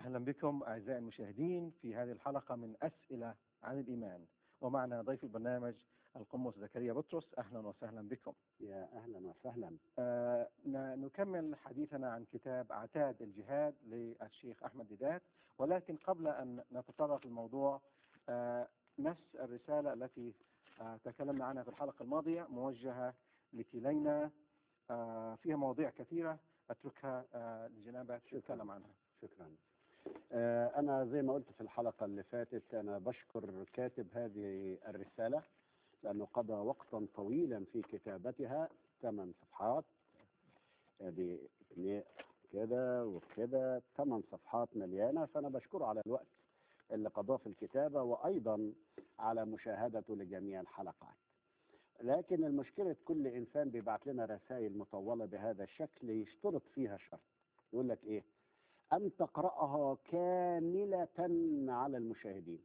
أهلا بكم أعزائي المشاهدين في هذه الحلقة من أسئلة عن الإيمان ومعنا ضيف البرنامج القمص زكريا بطرس أهلا وسهلا بكم يا اهلا وسهلا آه ن- نكمل حديثنا عن كتاب عتاد الجهاد للشيخ أحمد ديدات ولكن قبل أن نتطرق للموضوع آه نفس الرسالة التي آه تكلمنا عنها في الحلقة الماضية موجهة لكلينا آه فيها مواضيع كثيرة أتركها آه لجنابك تتكلم عنها شكرا آه، انا زي ما قلت في الحلقه اللي فاتت انا بشكر كاتب هذه الرساله لانه قضى وقتا طويلا في كتابتها ثمان صفحات ادي اتنين كده وكده ثمان صفحات مليانه فانا بشكره على الوقت اللي قضاه في الكتابه وايضا على مشاهدته لجميع الحلقات لكن المشكلة كل إنسان بيبعت لنا رسائل مطولة بهذا الشكل يشترط فيها شرط يقول لك إيه أن تقرأها كاملة على المشاهدين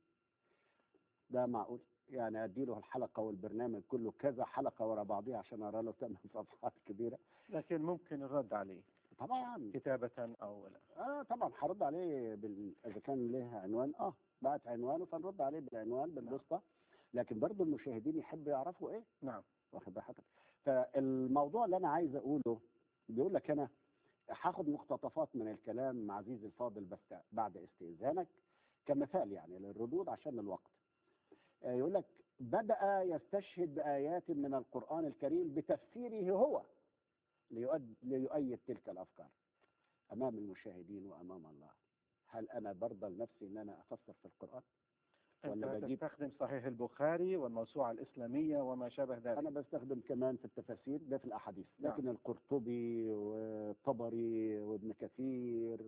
ده معقول يعني أديله الحلقة والبرنامج كله كذا حلقة ورا بعضيها عشان أرى له ثمان صفحات كبيرة لكن ممكن الرد عليه طبعا كتابة أو لا اه طبعا هرد عليه بال... اذا كان له عنوان اه بعت عنوانه فنرد عليه بالعنوان بالبسطه لكن برضه المشاهدين يحبوا يعرفوا ايه نعم واخد بال حضرتك فالموضوع اللي انا عايز اقوله بيقول لك انا هاخد مقتطفات من الكلام مع عزيزي الفاضل بس بعد استئذانك كمثال يعني للردود عشان الوقت آه، يقول لك بدأ يستشهد بآيات من القرآن الكريم بتفسيره هو ليؤد ليؤيد تلك الأفكار أمام المشاهدين وأمام الله هل أنا برضى لنفسي أن أنا أفسر في القرآن ولا أنت بجيب- تستخدم صحيح البخاري والموسوعة الإسلامية وما شابه ذلك أنا بستخدم كمان في التفاسير ده في الأحاديث نعم. لكن القرطبي والطبري وابن كثير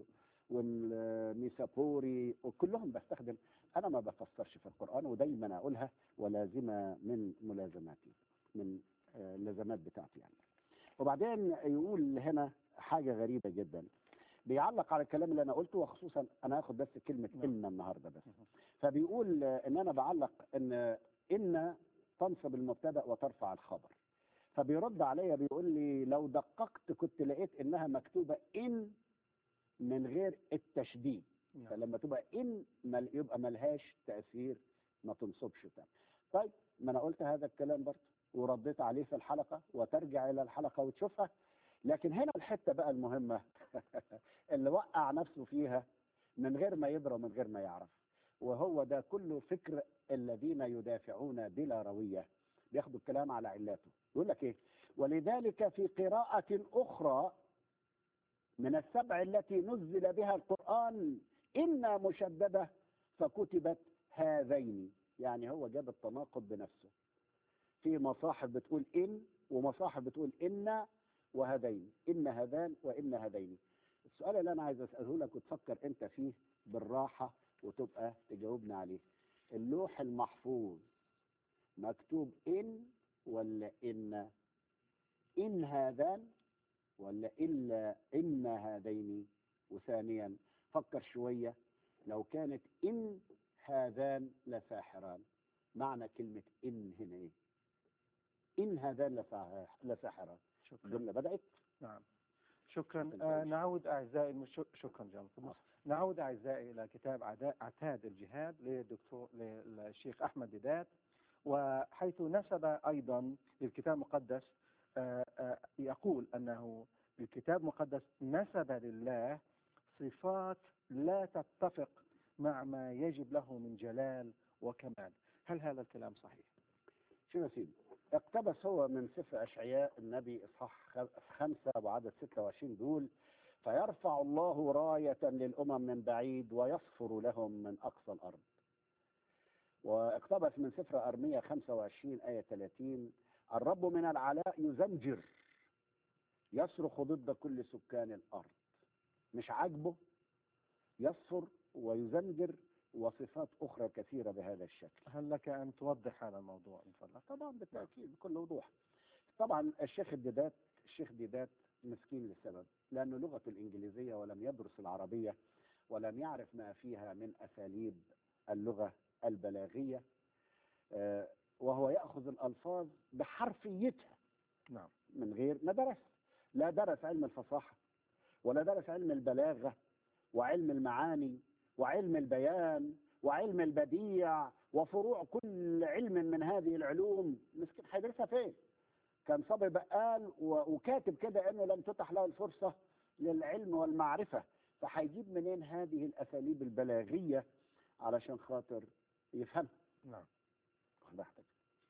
والميسابوري وكلهم بستخدم أنا ما بفسرش في القرآن ودايما أقولها ولازمة من ملازماتي من آه، اللازمات بتاعتي يعني وبعدين يقول هنا حاجة غريبة جدا بيعلق على الكلام اللي أنا قلته وخصوصا أنا هاخد بس كلمة نعم. إن النهاردة بس مهم. فبيقول آه، إن أنا بعلق إن إن تنصب المبتدا وترفع الخبر فبيرد عليا بيقول لي لو دققت كنت لقيت انها مكتوبه ان من غير التشديد نعم. فلما تبقى ان مل يبقى ملهاش تاثير ما تنصبش تاني طيب ما انا قلت هذا الكلام برضه ورديت عليه في الحلقه وترجع الى الحلقه وتشوفها لكن هنا الحته بقى المهمه اللي وقع نفسه فيها من غير ما يدرى ومن غير ما يعرف وهو ده كله فكر الذين يدافعون بلا رويه بياخدوا الكلام على علاته يقول لك ايه ولذلك في قراءة أخرى من السبع التي نزل بها القرآن إن مشددة فكتبت هذين يعني هو جاب التناقض بنفسه في مصاحف بتقول إن ومصاحف بتقول إن وهذين إن هذان وإن هذين السؤال اللي أنا عايز أسأله لك وتفكر أنت فيه بالراحة وتبقى تجاوبنا عليه اللوح المحفوظ مكتوب إن ولا إن إن هذان ولا إلا إن هذين وثانيا فكر شوية لو كانت إن هذان لساحران معنى كلمة إن هنا إيه إن هذان لساح- لساحران شكرا الجملة بدأت نعم شكرا أنت آه إيش؟ نعود أعزائي المش... شكرا جزاكم نعود أعزائي إلى كتاب عدا- عتاد الجهاد للدكتور للشيخ أحمد ديدات وحيث نسب أيضا للكتاب المقدس آه، آه، يقول أنه الكتاب المقدس نسب لله صفات لا تتفق مع ما يجب له من جلال وكمال هل هذا الكلام صحيح؟ شوف يا سيدي اقتبس هو من سفر أشعياء النبي إصحاح خ- خمسة وعدد 26 دول فيرفع الله راية للأمم من بعيد ويصفر لهم من أقصى الأرض واقتبس من سفر أرمية 25 آية 30 الرب من العلاء يزمجر يصرخ ضد كل سكان الأرض مش عاجبه يصفر ويزمجر وصفات أخرى كثيرة بهذا الشكل هل لك أن توضح هذا الموضوع من فضلك؟ طبعا بالتاكيد بكل وضوح طبعا الشيخ الديدات الشيخ ديدات مسكين لسبب لانه لغته الانجليزيه ولم يدرس العربيه ولم يعرف ما فيها من اساليب اللغه البلاغيه آه، وهو ياخذ الالفاظ بحرفيتها نعم من غير ما درس لا درس علم الفصاحه ولا درس علم البلاغه وعلم المعاني وعلم البيان وعلم البديع وفروع كل علم من هذه العلوم مسكين هيدرسها فين؟ كان صبي بقال و- وكاتب كده انه لم تتح له الفرصه للعلم والمعرفه فهيجيب منين هذه الاساليب البلاغيه علشان خاطر يفهم نعم براحتك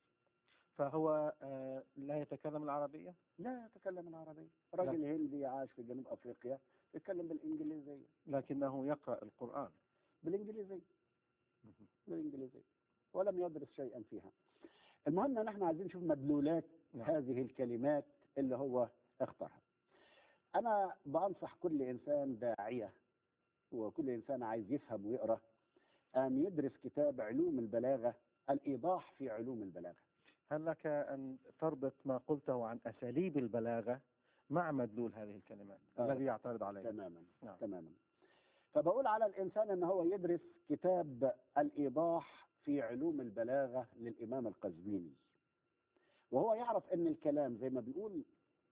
فهو آه، لا يتكلم العربية لا يتكلم العربيه راجل هندي عاش في جنوب افريقيا يتكلم بالانجليزيه لكنه يقرأ القرآن بالانجليزيه بالانجليزيه ولم يدرس شيئا فيها المهم ان احنا عايزين نشوف مدلولات نعم. هذه الكلمات اللي هو اختارها انا بنصح كل انسان داعيه وكل انسان عايز يفهم ويقرا ان يدرس كتاب علوم البلاغه الايضاح في علوم البلاغه هل لك أن تربط ما قلته عن أساليب البلاغة مع مدلول هذه الكلمات آه. الذي يعترض عليه تماما نعم. تماما فبقول على الانسان ان هو يدرس كتاب الايضاح في علوم البلاغه للامام القزويني وهو يعرف ان الكلام زي ما بيقول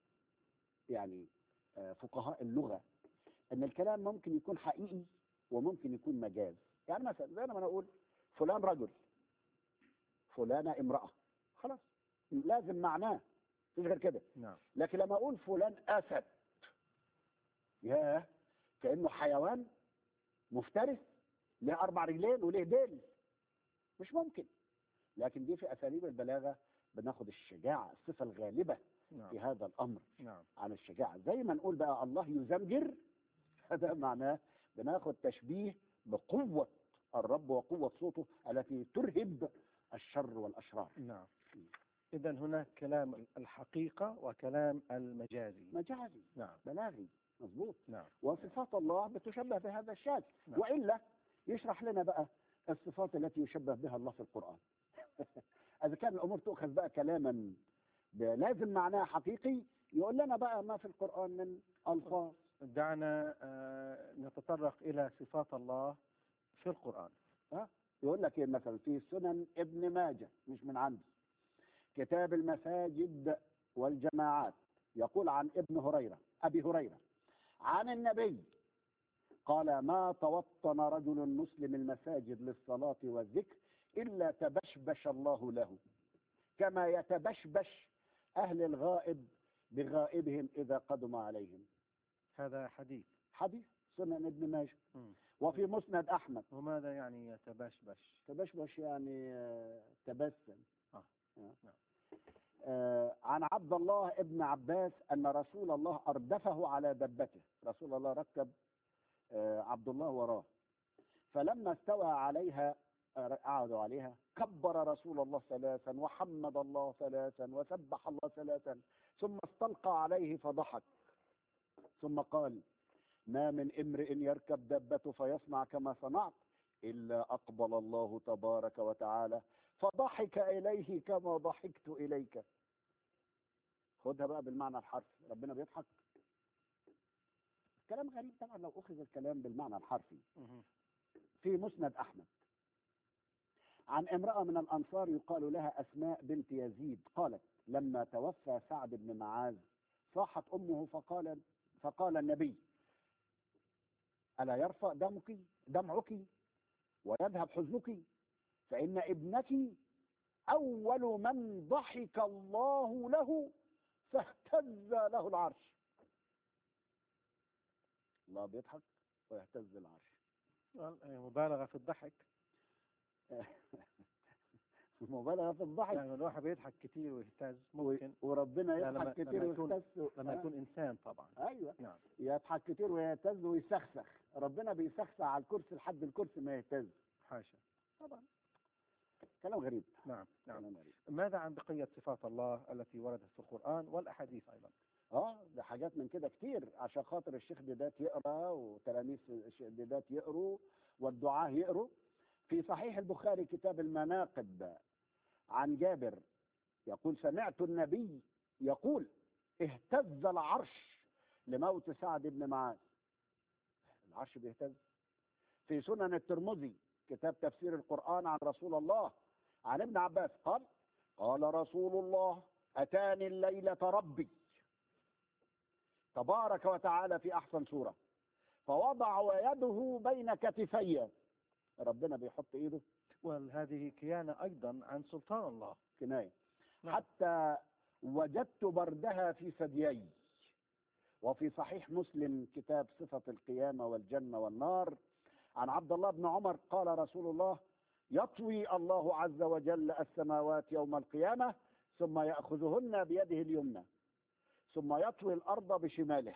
يعني آه، فقهاء اللغه ان الكلام ممكن يكون حقيقي وممكن يكون مجاز يعني مثلا زي ما انا اقول فلان رجل فلانه امراه خلاص لازم معناه مفيش غير كده نعم لكن لما اقول فلان اسد ياه كانه حيوان مفترس له اربع رجلين وله ديل مش ممكن لكن دي في اساليب البلاغه بناخد الشجاعه الصفه الغالبه في نعم هذا الامر نعم عن الشجاعه زي ما نقول بقى الله يزمجر هذا معناه بناخد تشبيه بقوه الرب وقوه صوته التي ترهب الشر والاشرار نعم إذا هناك كلام الحقيقة وكلام المجازي مجازي نعم بلاغي مظبوط نعم وصفات الله بتشبه بهذا الشكل نعم. والا يشرح لنا بقى الصفات التي يشبه بها الله في القران اذا كان الامور تؤخذ بقى كلاما ب- لازم معناه حقيقي يقول لنا بقى ما في القران من الفاظ دعنا آه، نتطرق إلى صفات الله في القرآن يقول لك ايه مثلا في سنن ابن ماجه مش من عندي كتاب المساجد والجماعات يقول عن ابن هريره ابي هريره عن النبي قال ما توطن رجل مسلم المساجد للصلاه والذكر الا تبشبش الله له كما يتبشبش اهل الغائب بغائبهم اذا قدم عليهم هذا حديث حديث سنن ابن ماجه مم. وفي مسند احمد وماذا يعني يتبشبش تبشبش يعني آه، تبسم آه. آه. نعم. آه، عن عبد الله ابن عباس أن رسول الله أردفه على دبته رسول الله ركب آه، عبد الله وراه فلما استوى عليها آه، قعدوا عليها كبر رسول الله ثلاثا وحمد الله ثلاثا وسبح الله ثلاثا ثم استلقى عليه فضحك ثم قال ما من امرئ يركب دبته فيصنع كما صنعت إلا أقبل الله تبارك وتعالى فضحك إليه كما ضحكت إليك خدها بقى بالمعنى الحرفي ربنا بيضحك كلام غريب طبعا لو أخذ الكلام بالمعنى الحرفي مهم. في مسند أحمد عن امرأة من الأنصار يقال لها أسماء بنت يزيد قالت لما توفى سعد بن معاذ صاحت أمه فقال فقال النبي ألا يرفع دمك دمعك ويذهب حزنك فإن ابنك أول من ضحك الله له فاهتز له العرش الله بيضحك ويهتز العرش قال، آه، مبالغة في الضحك مبالغة في الضحك يعني الواحد بيضحك كتير ويهتز و- ممكن وربنا لا، لما- يضحك كتير لما يكون- ويهتز لما آه، يكون إنسان طبعا ايوه نعم يضحك كتير ويهتز ويسخسخ ربنا بيسخسخ على الكرسي لحد الكرسي ما يهتز حاشا طبعا كلام غريب نعم نعم كلام غريب ماذا عن بقية صفات الله التي وردت في القرآن والأحاديث أيضا اه ده حاجات من كده كتير عشان خاطر الشيخ ديدات يقرا وتلاميذ الشيخ ديدات يقروا والدعاة يقروا في صحيح البخاري كتاب المناقب عن جابر يقول سمعت النبي يقول اهتز العرش لموت سعد بن معاذ العرش بيهتز في سنن الترمذي كتاب تفسير القرآن عن رسول الله عن ابن عباس قال قال رسول الله أتاني الليلة ربي تبارك وتعالى في أحسن سورة فوضع يده بين كتفي ربنا بيحط ايده وهذه كيانة أيضا عن سلطان الله كنايه نعم. حتى وجدت بردها في ثديي وفي صحيح مسلم كتاب صفة القيامة والجنة والنار عن عبد الله بن عمر قال رسول الله يطوي الله عز وجل السماوات يوم القيامة ثم يأخذهن بيده اليمنى ثم يطوي الأرض بشماله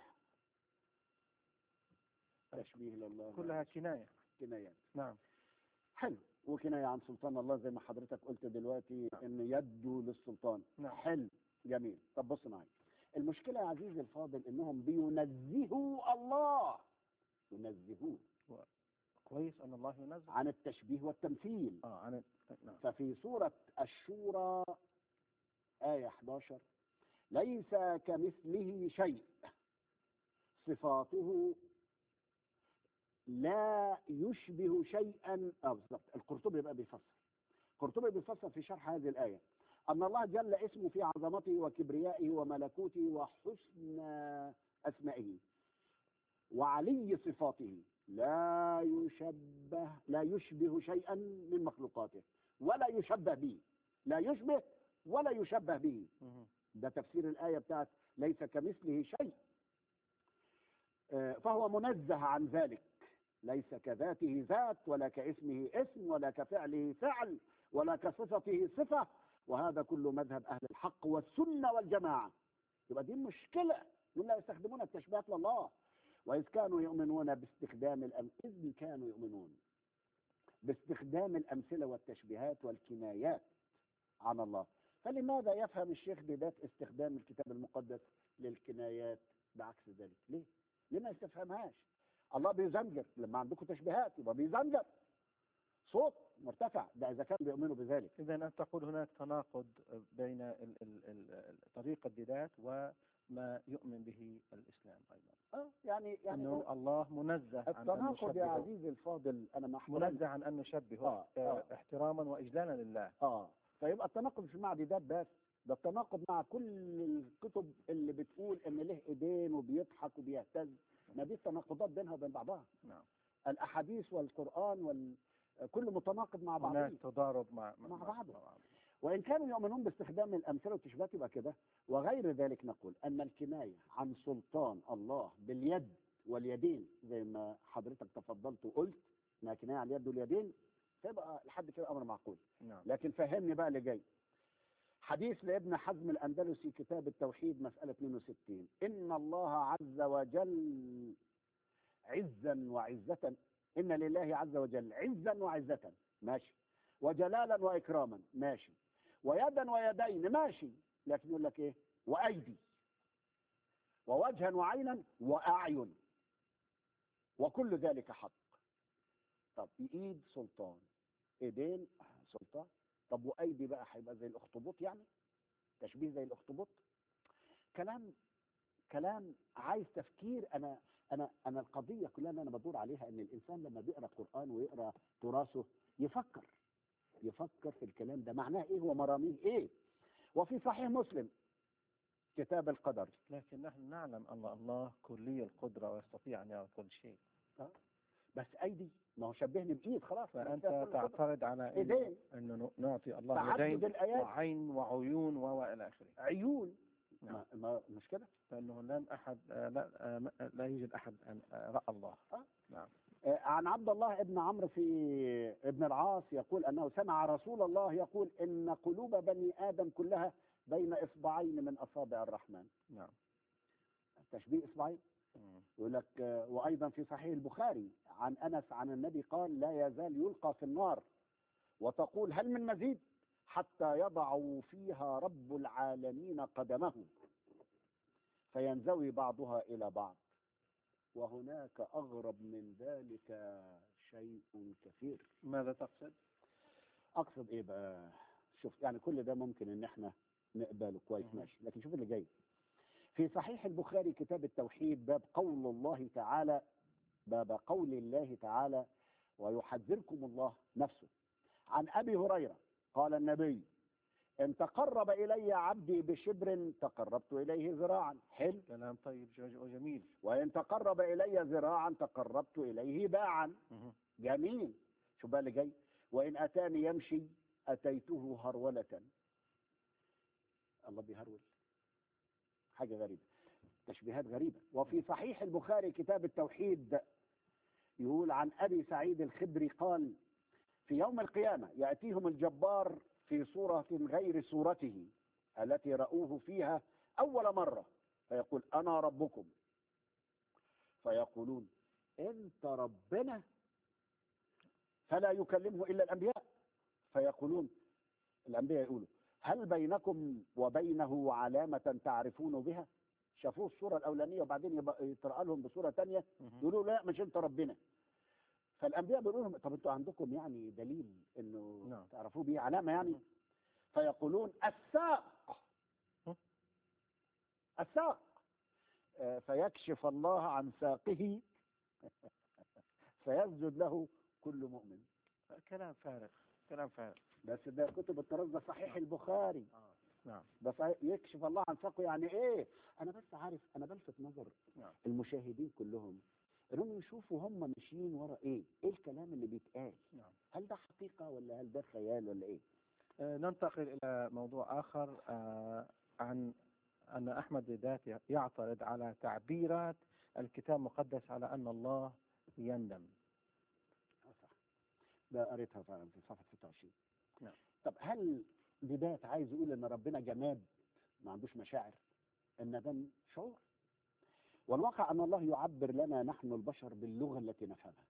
تشبيه لله كلها كناية كنايات نعم حلو وكناية عن سلطان الله زي ما حضرتك قلت دلوقتي ان يده للسلطان نعم. حلو جميل طب بص معايا المشكلة يا عزيزي الفاضل انهم بينزهوا الله ينزهوه كويس أن الله ينزل عن التشبيه والتمثيل آه عن نعم ففي سورة الشورى آية 11 ليس كمثله شيء صفاته لا يشبه شيئا آه بالظبط القرطبي بقى بيفسر القرطبي بيفسر في شرح هذه الآية أن الله جل اسمه في عظمته وكبريائه وملكوته وحسن أسمائه وعلي صفاته لا يشبه لا يشبه شيئا من مخلوقاته ولا يشبه به لا يشبه ولا يشبه به مهم. ده تفسير الآية بتاعت ليس كمثله شيء آه، فهو منزه عن ذلك ليس كذاته ذات ولا كاسمه اسم ولا كفعله فعل ولا كصفته صفة وهذا كله مذهب أهل الحق والسنة والجماعة يبقى دي مشكلة من لا يستخدمون التشبيهات لله وإذ كانوا يؤمنون باستخدام الأم... إذ كانوا يؤمنون باستخدام الأمثلة والتشبيهات والكنايات عن الله فلماذا يفهم الشيخ ديدات استخدام الكتاب المقدس للكنايات بعكس ذلك ليه؟ ليه ما يستفهمهاش الله بيزمجر لما عندكم تشبيهات يبقى بيزمجر صوت مرتفع ده إذا كانوا بيؤمنوا بذلك إذا أنت تقول هناك تناقض بين ال- ال- ال- طريقة ديدات وما يؤمن به الإسلام أيضا اه يعني يعني أنه الله منزه عن أن التناقض يا نشبهه عزيزي الفاضل أنا مع احترامي منزه عن أن نشبهه آه، آه. آه، احتراما وإجلالا لله اه فيبقى التناقض مش مع ديدات بس ده التناقض مع كل الكتب اللي بتقول ان له ايدين وبيضحك وبيهتز ما دي التناقضات بينها وبين بعضها نعم الاحاديث والقران وال كل متناقض مع بعضه هناك تضارب مع مع بعضه. وان كانوا يؤمنون باستخدام الامثله والتشبيهات يبقى كده وغير ذلك نقول ان الكنايه عن سلطان الله باليد واليدين زي ما حضرتك تفضلت وقلت انها كنايه عن اليد واليدين فيبقى لحد كده امر معقول نعم لكن فهمني بقى اللي جاي حديث لابن حزم الأندلسي كتاب التوحيد مسألة 62 إن الله عز وجل عزا وعزة إن لله عز وجل عزا وعزة ماشي وجلالا وإكراما ماشي ويدا ويدين ماشي لكن يقول لك إيه وأيدي ووجها وعينا وأعين وكل ذلك حق طب ايد سلطان ايدين سلطان طب وايدي بقى هيبقى زي الاخطبوط يعني تشبيه زي الاخطبوط كلام كلام عايز تفكير انا انا انا القضيه كلها اللي انا بدور عليها ان الانسان لما بيقرا قران ويقرا تراثه يفكر يفكر في الكلام ده معناه ايه ومراميه ايه وفي صحيح مسلم كتاب القدر لكن نحن نعلم أن الله كلي القدرة ويستطيع أن يعمل كل شيء بس ايدي ما هو شبهني بايد خلاص فأنت ما فيها كل قدرة. تعترض على إنه- ايدين أنه نعطي الله تعدد يدين الايات وعين وعيون وإلى آخره عيون نعم. ما ما مش كده لأنه لم أحد آه، لا, آه، م- آه، لا يوجد أحد أن آه، رأى الله آه. نعم آه، عن عبد الله ابن عمرو في ابن العاص يقول انه سمع رسول الله يقول ان قلوب بني ادم كلها بين اصبعين من اصابع الرحمن نعم تشبيه اصبعين مم. يقول لك آه، وايضا في صحيح البخاري عن انس عن النبي قال لا يزال يلقى في النار وتقول هل من مزيد حتى يضع فيها رب العالمين قدمه فينزوي بعضها الى بعض وهناك اغرب من ذلك شيء كثير ماذا تقصد؟ اقصد ايه بقى شوف يعني كل ده ممكن ان احنا نقبله كويس مهم. ماشي لكن شوف اللي جاي في صحيح البخاري كتاب التوحيد باب قول الله تعالى باب قول الله تعالى ويحذركم الله نفسه عن ابي هريره قال النبي ان تقرب الي عبدي بشبر تقربت اليه ذراعا حلو كلام طيب ج- وجميل وان تقرب الي ذراعا تقربت اليه باعا مهم. جميل شو بقى اللي جاي وان اتاني يمشي اتيته هروله الله بيهرول حاجه غريبه تشبيهات غريبه وفي صحيح البخاري كتاب التوحيد يقول عن ابي سعيد الخدري قال في يوم القيامه ياتيهم الجبار في صوره غير صورته التي راوه فيها اول مره فيقول انا ربكم فيقولون انت ربنا فلا يكلمه الا الانبياء فيقولون الانبياء يقولوا هل بينكم وبينه علامه تعرفون بها شافوه الصوره الاولانيه وبعدين يبقى يطرأ لهم بصوره ثانيه مهم. يقولوا لا مش انت ربنا فالانبياء بيقولوا لهم طب انتوا عندكم يعني دليل انه نعم. تعرفوه بيه علامه يعني مهم. فيقولون الساق هم. الساق آه، فيكشف الله عن ساقه فيسجد له كل مؤمن كلام فارغ كلام فارغ بس ده كتب الطرق ده صحيح البخاري نعم ده صحيح يكشف الله عن ساقه يعني ايه انا بس عارف انا بلفت نظر نعم. المشاهدين كلهم انهم يشوفوا هم ماشيين ورا ايه ايه الكلام اللي بيتقال نعم هل ده حقيقه ولا هل ده خيال ولا ايه آه، ننتقل إلى موضوع آخر آه، عن أن أحمد ذات يعترض على تعبيرات الكتاب المقدس على أن الله يندم آه صح ده قريتها فعلا في صفحه 26 نعم. طب هل بداية عايز يقول ان ربنا جماد ما عندوش مشاعر الندم شعور والواقع ان الله يعبر لنا نحن البشر باللغه التي نفهمها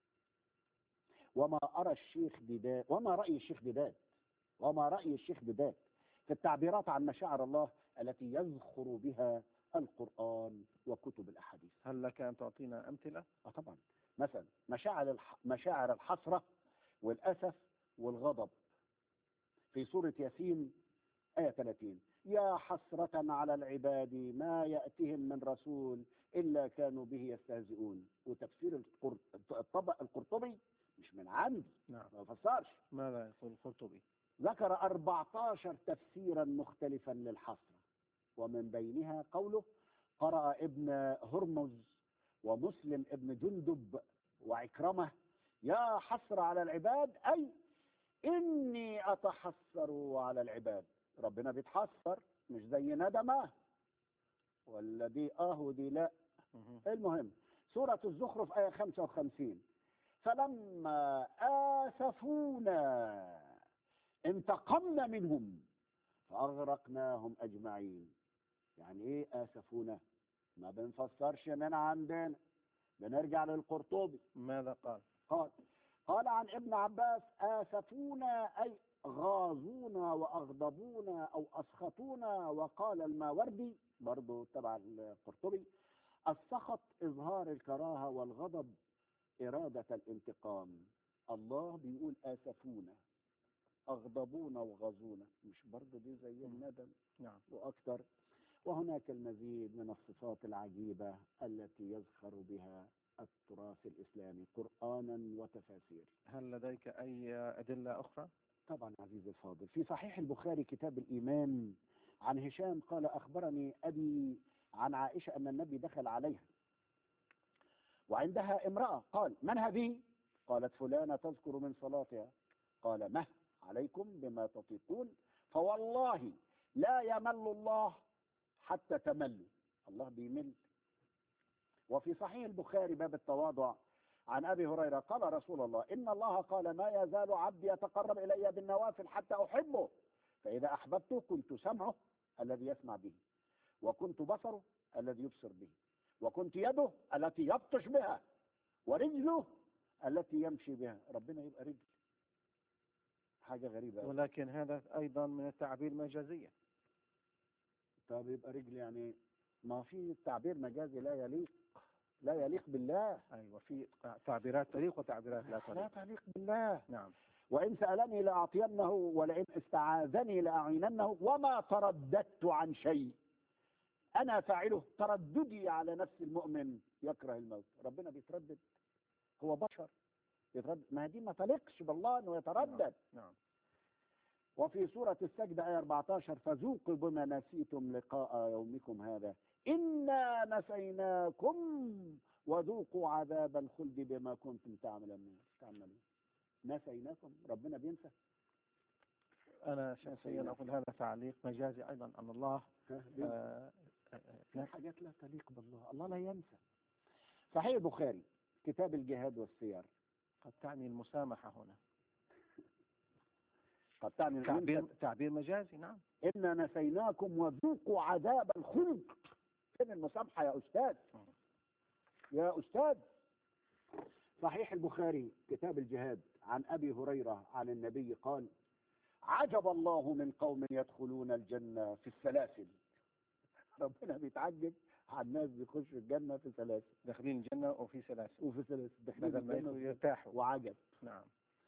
وما ارى الشيخ ديدات وما راي الشيخ ديدات وما راي الشيخ ديدات في التعبيرات عن مشاعر الله التي يزخر بها القران وكتب الاحاديث هل لك أن تعطينا أمثلة؟ اه طبعا مثلا مشاعر الح... مشاعر الحسره والاسف والغضب في سوره ياسين ايه 30 يا حسرة على العباد ما يأتهم من رسول إلا كانوا به يستهزئون وتفسير القر... الطبق القرطبي مش من عندي نعم ما فسرش ماذا يقول القرطبي؟ ذكر 14 تفسيرا مختلفا للحسرة ومن بينها قوله قرأ ابن هرمز ومسلم ابن جندب وعكرمة يا حسر على العباد أي إني أتحسر على العباد ربنا بيتحسر مش زي ندمة ولا دي آه ودي لا مهم. المهم سورة الزخرف آية 55 فلما آسفونا انتقمنا منهم فأغرقناهم أجمعين يعني إيه آسفونا ما بنفسرش من عندنا بنرجع للقرطبي ماذا قال؟ قال قال عن ابن عباس آسفونا أي غاظونا وأغضبونا أو أسخطونا وقال الماوردي برضو تبع القرطبي السخط إظهار الكراهة والغضب إرادة الانتقام الله بيقول آسفونا أغضبونا وغزونا مش برضو دي زي الندم نعم وأكثر وهناك المزيد من الصفات العجيبة التي يزخر بها التراث الإسلامي قرآنا وتفاسير هل لديك أي أدلة أخرى؟ طبعا عزيزي الفاضل في صحيح البخاري كتاب الإيمان عن هشام قال أخبرني أبي عن عائشة أن النبي دخل عليها وعندها امرأة قال من هذه قالت فلانة تذكر من صلاتها قال مه عليكم بما تطيقون فوالله لا يمل الله حتى تملوا الله بيمل وفي صحيح البخاري باب التواضع عن ابي هريره قال رسول الله ان الله قال ما يزال عبدي يتقرب الي بالنوافل حتى احبه فاذا احببته كنت سمعه الذي يسمع به وكنت بصره الذي يبصر به وكنت يده التي يبطش بها ورجله التي يمشي بها ربنا يبقى رجل حاجه غريبه أوي. ولكن هذا أيضا من التعبير المجازية طب يبقى رجل يعني ما في تعبير مجازي لا يليق لا يليق بالله أيوة في تعبيرات تليق وتعبيرات لا لا تليق تليق بالله نعم وإن سألني لأعطينه ولئن استعاذني لأعيننه وما ترددت عن شيء أنا فاعله ترددي على نفس المؤمن يكره الموت ربنا بيتردد هو بشر يتردد ما دي ما تليقش بالله انه يتردد نعم وفي سورة السجدة آية 14 فذوقوا بما نسيتم لقاء يومكم هذا إنا نسيناكم وذوقوا عذاب الخلد بما كنتم تعملون تعملون نسيناكم ربنا بينسى أنا شخصيا أقول هذا تعليق مجازي أيضا أن الله ها؟ بينسى. آه، آه، في آه، حاجات لا تليق بالله الله لا ينسى صحيح البخاري كتاب الجهاد والسير قد تعني المسامحة هنا قد تعني تعبير تعبير مجازي نعم إنا نسيناكم وذوقوا عذاب الخلد فين المسامحة يا أستاذ يا أستاذ صحيح البخاري كتاب الجهاد عن أبي هريرة عن النبي قال عجب الله من قوم يدخلون الجنة في السلاسل ربنا بيتعجب عن ناس بيخشوا الجنة في سلاسل داخلين الجنة وفي سلاسل وفي سلاسل داخلين بدل ما الجنة يدخلوا وفي- يرتاحوا وعجب نعم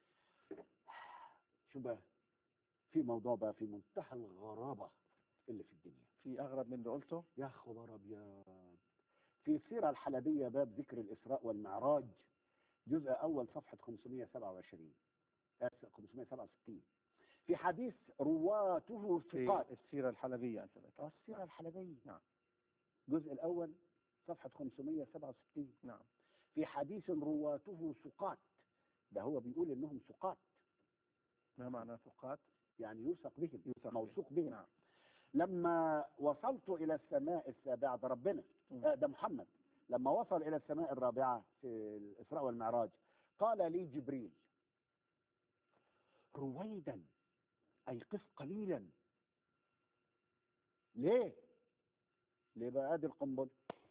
شو بقى في موضوع بقى في منتهى الغرابة اللي في الدنيا في أغرب من اللي قلته يا خبر ابيض في السيره الحلبيه باب ذكر الاسراء والمعراج جزء اول صفحه 527 آسف، 567 في حديث رواته في ثقات السيرة الحلبية أنت ذكرت آه، السيره الحلبيه نعم. الجزء الاول صفحه 567 نعم في حديث رواته ثقات ده هو بيقول انهم ثقات ما معنى ثقات يعني يوثق بهم يوثق موثوق بهم نعم لما وصلت الى السماء السابعه ده ربنا مم. آه، ده محمد لما وصل الى السماء الرابعه في الاسراء والمعراج قال لي جبريل رويدا اي قف قليلا ليه ليه بقى ادي القنبله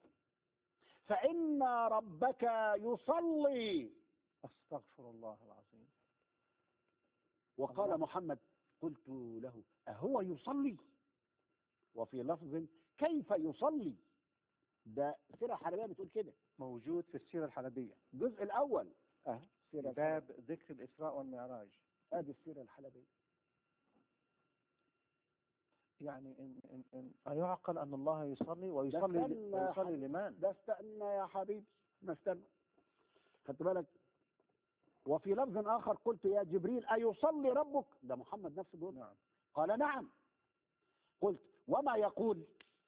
فان ربك يصلي أستغفر الله العظيم وقال الله. محمد قلت له أهو يصلي وفي لفظ كيف يصلي ده سيرة حربية بتقول كده موجود في السيرة الحلبية الجزء الأول أه سيرة باب ذكر الإسراء والمعراج ادي السيرة الحلبية يعني إن إن إن أيعقل أن الله يصلي ويصلي استنى يا ويصلي حبيبي. لمن؟ ده استنى يا حبيبي ما استنى خدت بالك وفي لفظ آخر قلت يا جبريل أيصلي ربك ده محمد نفسه بيقول نعم قال نعم قلت وما يقول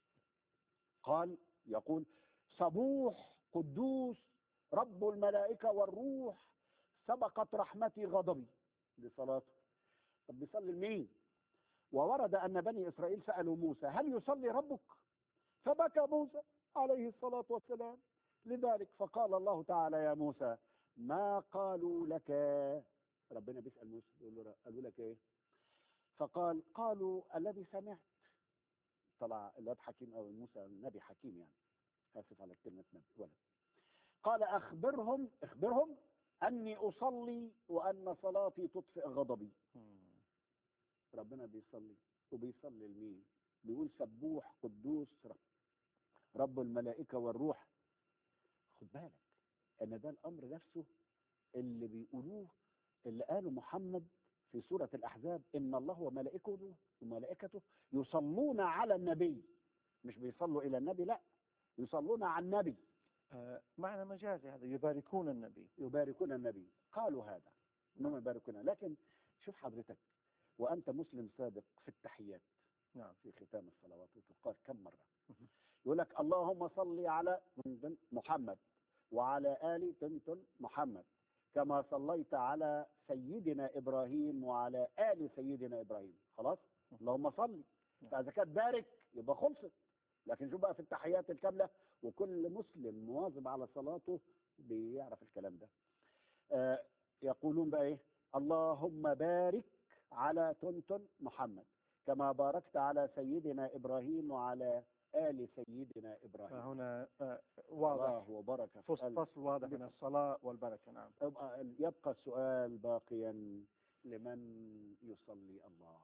قال يقول صبوح قدوس رب الملائكة والروح سبقت رحمتي غضبي لصلاته طب بيصلي لمين وورد أن بني إسرائيل سألوا موسى هل يصلي ربك فبكى موسى عليه الصلاة والسلام لذلك فقال الله تعالى يا موسى ما قالوا لك ربنا بيسأل موسى يقول له قالوا لك ايه فقال قالوا الذي سمعت طلع الواد حكيم او موسى نبي حكيم يعني اسف على كلمه نبي ولد قال اخبرهم اخبرهم اني اصلي وان صلاتي تطفئ غضبي مم. ربنا بيصلي وبيصلي لمين بيقول سبوح قدوس رب, رب الملائكه والروح خد بالك ان ده الامر نفسه اللي بيقولوه اللي قاله محمد في سورة الأحزاب إن الله وملائكته وملائكته يصلون على النبي مش بيصلوا إلى النبي لا يصلون على النبي آه معنى مجازي هذا يباركون النبي يباركون النبي قالوا هذا انهم يباركون لكن شوف حضرتك وانت مسلم صادق في التحيات نعم في ختام الصلوات وتقال كم مره مهم. يقول لك اللهم صل على تنتن محمد وعلى ال تنتن محمد كما صليت على سيدنا ابراهيم وعلى ال سيدنا ابراهيم خلاص اللهم صل فاذا كانت بارك يبقى خلصت لكن شوف بقى في التحيات الكامله وكل مسلم مواظب على صلاته بيعرف الكلام ده آه يقولون بقى ايه اللهم بارك على تنتن محمد كما باركت على سيدنا ابراهيم وعلى ال سيدنا ابراهيم فهنا آه واضح الله وبركه في فصل قلب. فصل واضح من الصلاة والبركة نعم يبقى, يبقى السؤال باقيا لمن يصلي الله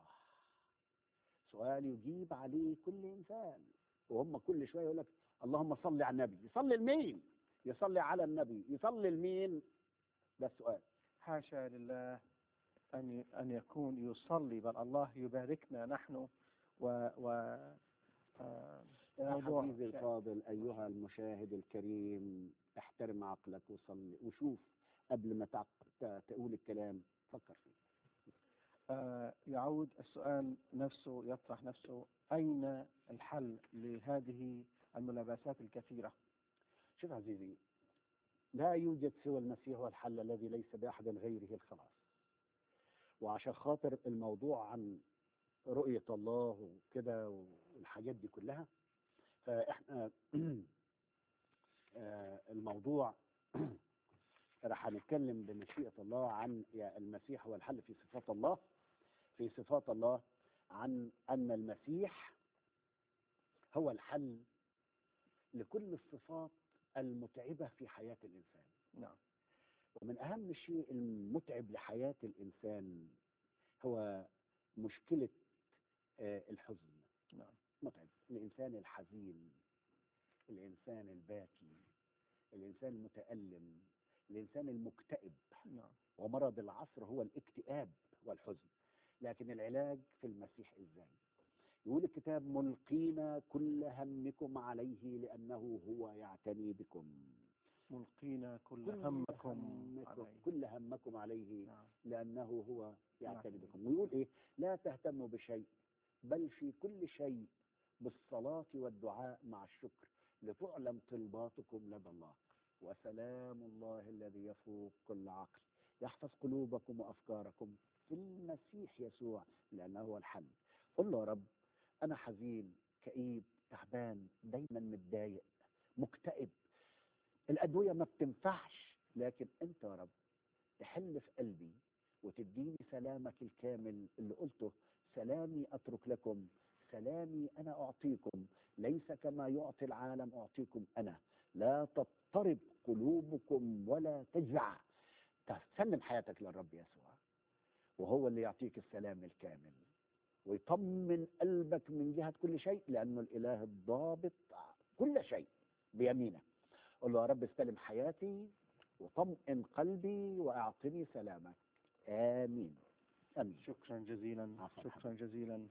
سؤال يجيب عليه كل انسان وهم كل شويه يقول لك اللهم صل على النبي يصلي لمين يصلي على النبي يصلي لمين ده السؤال حاشا لله أن ي- أن يكون يصلي بل الله يباركنا نحن و, و آه، يا موضوع حبيبي شائع. الفاضل ايها المشاهد الكريم احترم عقلك وصلي وشوف قبل ما تعق- ت- تقول الكلام فكر فيه آه، يعود السؤال نفسه يطرح نفسه أين الحل لهذه الملابسات الكثيرة شوف عزيزي لا يوجد سوى المسيح هو الحل الذي ليس بأحد غيره الخلاص وعشان خاطر الموضوع عن رؤية الله وكده والحاجات دي كلها فإحنا آه، الموضوع راح نتكلم بمشيئة الله عن يا المسيح هو الحل في صفات الله في صفات الله عن أن المسيح هو الحل لكل الصفات المتعبة في حياة الإنسان نعم ومن أهم الشيء المتعب لحياة الإنسان هو مشكلة آه، الحزن نعم متعب الإنسان الحزين الإنسان الباكي الإنسان المتألم الإنسان المكتئب نعم ومرض العصر هو الاكتئاب والحزن لكن العلاج في المسيح إزاي يقول الكتاب ملقين كل همكم عليه لأنه هو يعتني بكم ملقين كل كل همكم همكم عليه كل همكم عليه نعم لأنه هو يعتني يعتني بكم ويقول إيه لا تهتموا بشيء بل في كل شيء بالصلاة والدعاء مع الشكر لتعلم طلباتكم لدى الله وسلام الله الذي يفوق كل عقل يحفظ قلوبكم وأفكاركم في المسيح يسوع لأنه هو الحل قل له يا رب أنا حزين كئيب تعبان دايما متضايق مكتئب الأدوية ما بتنفعش لكن أنت يا رب تحل في قلبي وتديني سلامك الكامل اللي قلته سلامي أترك لكم سلامي أنا أعطيكم ليس كما يعطي العالم أعطيكم أنا لا تضطرب قلوبكم ولا تجزع تسلم حياتك للرب يسوع وهو اللي يعطيك السلام الكامل ويطمن قلبك من جهة كل شيء لأنه الإله الضابط كل شيء بيمينه قل له يا رب استلم حياتي وطمئن قلبي وأعطني سلامك آمين آمين شكرا جزيلا عفواً شكرا جزيلا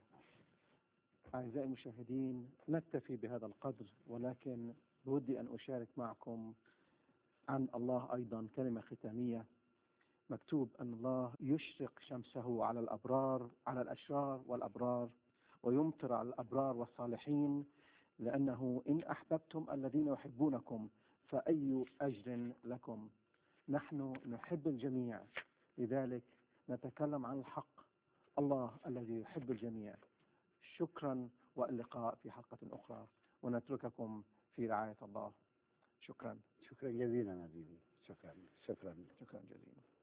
أعزائي المشاهدين نكتفي بهذا القدر ولكن بودي أن أشارك معكم عن الله أيضا كلمة ختامية مكتوب أن الله يشرق شمسه على الأبرار على الأشرار والأبرار ويمطر على الأبرار والصالحين لأنه إن أحببتم الذين يحبونكم فأي أجر لكم نحن نحب الجميع لذلك نتكلم عن الحق الله الذي يحب الجميع شكرا واللقاء في حلقة أخرى ونترككم في رعاية الله شكرا شكرا جزيلا عزيزي شكرا شكرا شكرا جزيلا